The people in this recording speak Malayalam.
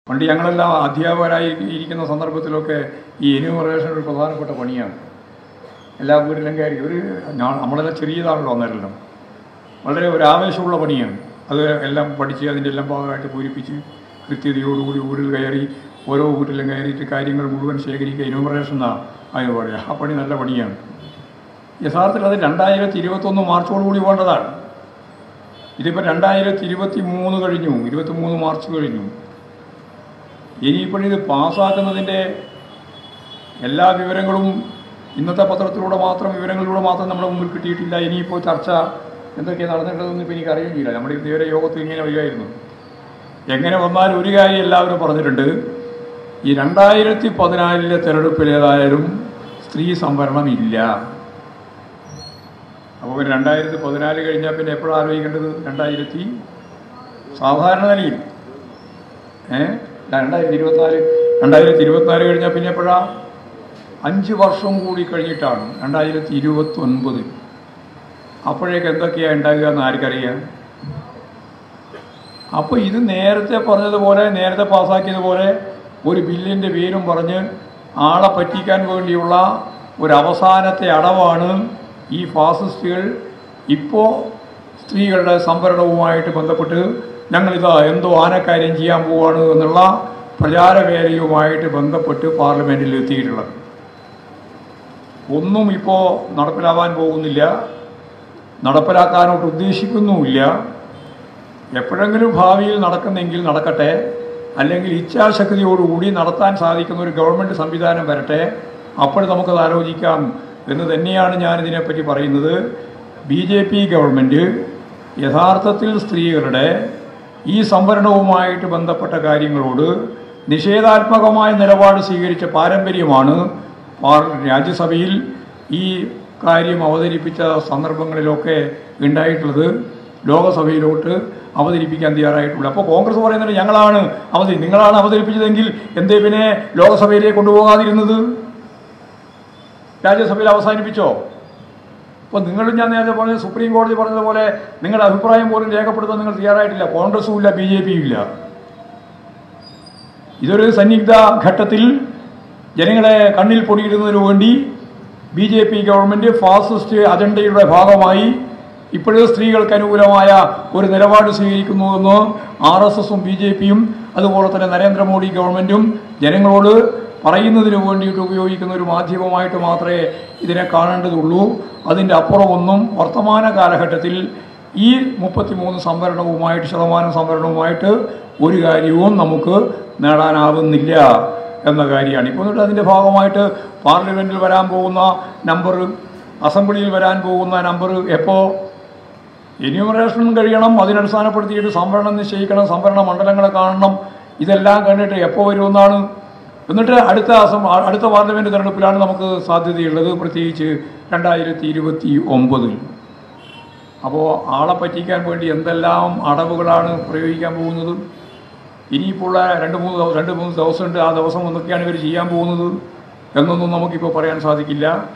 പണ്ട് ഞങ്ങളെല്ലാം അധ്യാപകരായി ഇരിക്കുന്ന സന്ദർഭത്തിലൊക്കെ ഈ എന്യൂമറേഷൻ ഒരു പ്രധാനപ്പെട്ട പണിയാണ് എല്ലാ വീട്ടിലും കയറി ഒരു ഞാൻ- നമ്മളെല്ലാം ചെറിയതാണല്ലോ അന്നേരം വളരെ ഒരു ആവേശമുള്ള പണിയാണ് അത് എല്ലാം പഠിച്ച് അതിൻ്റെ എല്ലാം ഭാഗമായിട്ട് പൂരിപ്പിച്ച് കൃത്യതയോടുകൂടി വീട്ടിൽ കയറി ഓരോ വീട്ടിലും കയറിയിട്ട് കാര്യങ്ങൾ മുഴുവൻ ശേഖരിക്കുക എന്യൂമറേഷൻ എന്നാണ് അതിന് പറയുക ആ പണി നല്ല പണിയാണ് യഥാർത്ഥത്തിൽ അത് രണ്ടായിരത്തി ഇരുപത്തൊന്ന് മാർച്ചോടുകൂടി പോകേണ്ടതാണ് ഇതിപ്പോൾ രണ്ടായിരത്തി ഇരുപത്തി മൂന്ന് കഴിഞ്ഞു ഇരുപത്തി മൂന്ന് മാർച്ച് കഴിഞ്ഞു ഇനിയിപ്പോഴിത് പാസ്സാക്കുന്നതിൻ്റെ എല്ലാ വിവരങ്ങളും ഇന്നത്തെ പത്രത്തിലൂടെ മാത്രം വിവരങ്ങളിലൂടെ മാത്രം നമ്മുടെ മുമ്പിൽ കിട്ടിയിട്ടില്ല ഇനിയിപ്പോൾ ചർച്ച എന്തൊക്കെയാണ് നടന്നിട്ടുള്ളതെന്ന് ഇപ്പോൾ എനിക്ക് അറിയുന്നില്ല നമ്മുടെ ഇതുവരെ യോഗത്തിൽ ഇങ്ങനെ വരികയായിരുന്നു എങ്ങനെ വന്നാലും ഒരു കാര്യം എല്ലാവരും പറഞ്ഞിട്ടുണ്ട് ഈ രണ്ടായിരത്തി പതിനാലിലെ തെരഞ്ഞെടുപ്പിൽ ഏതായാലും സ്ത്രീ സംവരണം ഇല്ല അപ്പോൾ പിന്നെ രണ്ടായിരത്തി പതിനാല് കഴിഞ്ഞാൽ പിന്നെ എപ്പോഴാണ് ആലോചിക്കേണ്ടത് രണ്ടായിരത്തി സാധാരണ നിലയിൽ ഏ രണ്ടായിരത്തി ഇരുപത്തിനാല് രണ്ടായിരത്തി ഇരുപത്തിനാല് കഴിഞ്ഞാൽ പിന്നെ എപ്പോഴാ അഞ്ച് വർഷം കൂടി കഴിഞ്ഞിട്ടാണ് രണ്ടായിരത്തി ഇരുപത്തി ഒൻപത് അപ്പോഴേക്ക് എന്തൊക്കെയാണ് ഉണ്ടാകുക എന്ന് ആർക്കറിയാം അപ്പോൾ ഇത് നേരത്തെ പറഞ്ഞതുപോലെ നേരത്തെ പാസ്സാക്കിയതുപോലെ ഒരു ബില്ലിൻ്റെ പേരും പറഞ്ഞ് ആളെ പറ്റിക്കാൻ വേണ്ടിയുള്ള ഒരു അവസാനത്തെ അടവാണ് ഈ ഫാസിസ്റ്റുകൾ ഇപ്പോൾ സ്ത്രീകളുടെ സംവരണവുമായിട്ട് ബന്ധപ്പെട്ട് ഞങ്ങളിതാ എന്തോ ആനക്കാര്യം ചെയ്യാൻ പോവാണ് എന്നുള്ള പ്രചാരവേലയുമായിട്ട് ബന്ധപ്പെട്ട് പാർലമെൻറ്റിൽ എത്തിയിട്ടുള്ളത് ഒന്നും ഇപ്പോൾ നടപ്പിലാവാൻ പോകുന്നില്ല നടപ്പിലാക്കാനോട്ട് ഉദ്ദേശിക്കുന്നുമില്ല എപ്പോഴെങ്കിലും ഭാവിയിൽ നടക്കുന്നെങ്കിൽ നടക്കട്ടെ അല്ലെങ്കിൽ ഇച്ഛാശക്തിയോടുകൂടി നടത്താൻ സാധിക്കുന്ന ഒരു ഗവൺമെൻറ് സംവിധാനം വരട്ടെ അപ്പോൾ നമുക്കത് ആലോചിക്കാം എന്ന് തന്നെയാണ് ഞാനിതിനെപ്പറ്റി പറയുന്നത് ബി ജെ പി ഗവൺമെൻറ് യഥാർത്ഥത്തിൽ സ്ത്രീകളുടെ ഈ സംവരണവുമായിട്ട് ബന്ധപ്പെട്ട കാര്യങ്ങളോട് നിഷേധാത്മകമായ നിലപാട് സ്വീകരിച്ച പാരമ്പര്യമാണ് പാർ- രാജ്യസഭയിൽ ഈ കാര്യം അവതരിപ്പിച്ച സന്ദർഭങ്ങളിലൊക്കെ ഉണ്ടായിട്ടുള്ളത് ലോകസഭയിലോട്ട് അവതരിപ്പിക്കാൻ തയ്യാറായിട്ടുള്ളത് അപ്പോൾ കോൺഗ്രസ് പറയുന്നത് ഞങ്ങളാണ് അവതരി നിങ്ങളാണ് അവതരിപ്പിച്ചതെങ്കിൽ എന്തേ പിന്നെ ലോകസഭയിലേക്ക് കൊണ്ടുപോകാതിരുന്നത് രാജ്യസഭയിൽ അവസാനിപ്പിച്ചോ അപ്പോൾ നിങ്ങളും ഞാൻ നേരത്തെ പറഞ്ഞത് സുപ്രീം കോടതി പറഞ്ഞതുപോലെ നിങ്ങളുടെ അഭിപ്രായം പോലും രേഖപ്പെടുത്താൻ നിങ്ങൾ തയ്യാറായിട്ടില്ല കോൺഗ്രസും ഇല്ല ബി ജെ പിയും ഇല്ല ഇതൊരു സന്നിഗ്ധ ഘട്ടത്തിൽ ജനങ്ങളെ കണ്ണിൽ പൊടിയിടുന്നതിനു വേണ്ടി B J P government fascist അജണ്ടയുടെ ഭാഗമായി ഇപ്പോഴും സ്ത്രീകൾക്ക് അനുകൂലമായ ഒരു നിലപാട് സ്വീകരിക്കുന്നുവെന്ന് ആർ എസ് എസും ബി ജെ പിയും അതുപോലെ തന്നെ നരേന്ദ്രമോദി ഗവൺമെൻറ്റും ജനങ്ങളോട് പറയുന്നതിന് വേണ്ടിയിട്ട് ഉപയോഗിക്കുന്ന ഒരു മാധ്യമമായിട്ട് മാത്രമേ ഇതിനെ കാണേണ്ടതുള്ളൂ അതിൻ്റെ അപ്പുറമൊന്നും വർത്തമാന കാലഘട്ടത്തിൽ ഈ മുപ്പത്തിമൂന്ന് സംവരണവുമായിട്ട് ശതമാനം സംവരണവുമായിട്ട് ഒരു കാര്യവും നമുക്ക് നേടാനാവുന്നില്ല എന്ന കാര്യമാണ് ഇപ്പോൾ എന്നിട്ട് അതിൻ്റെ ഭാഗമായിട്ട് പാർലമെൻറ്റിൽ വരാൻ പോകുന്ന നമ്പർ അസംബ്ലിയിൽ വരാൻ പോകുന്ന നമ്പർ എപ്പോൾ എന്യൂമറേഷൻ കഴിയണം അതിനടിസ്ഥാനപ്പെടുത്തിയിട്ട് സംവരണം നിശ്ചയിക്കണം സംവരണ മണ്ഡലങ്ങളെ കാണണം ഇതെല്ലാം കണ്ടിട്ട് എപ്പോൾ വരുമെന്നാണ് എന്നിട്ട് അടുത്ത അസം അടുത്ത പാർലമെൻറ്റ് തെരഞ്ഞെടുപ്പിലാണ് നമുക്ക് സാധ്യതയുള്ളത് പ്രത്യേകിച്ച് രണ്ടായിരത്തി ഇരുപത്തി ഒമ്പതിൽ അപ്പോൾ ആളെ പറ്റിക്കാൻ വേണ്ടി എന്തെല്ലാം അടവുകളാണ് പ്രയോഗിക്കാൻ പോകുന്നത് ഇനിയിപ്പോൾ ഉള്ള രണ്ട് മൂന്ന് ദിവ- രണ്ട് മൂന്ന് ദിവസമുണ്ട് ആ ദിവസം എന്തൊക്കെയാണ് ഇവർ ചെയ്യാൻ പോകുന്നത് എന്നൊന്നും നമുക്കിപ്പോൾ പറയാൻ സാധിക്കില്ല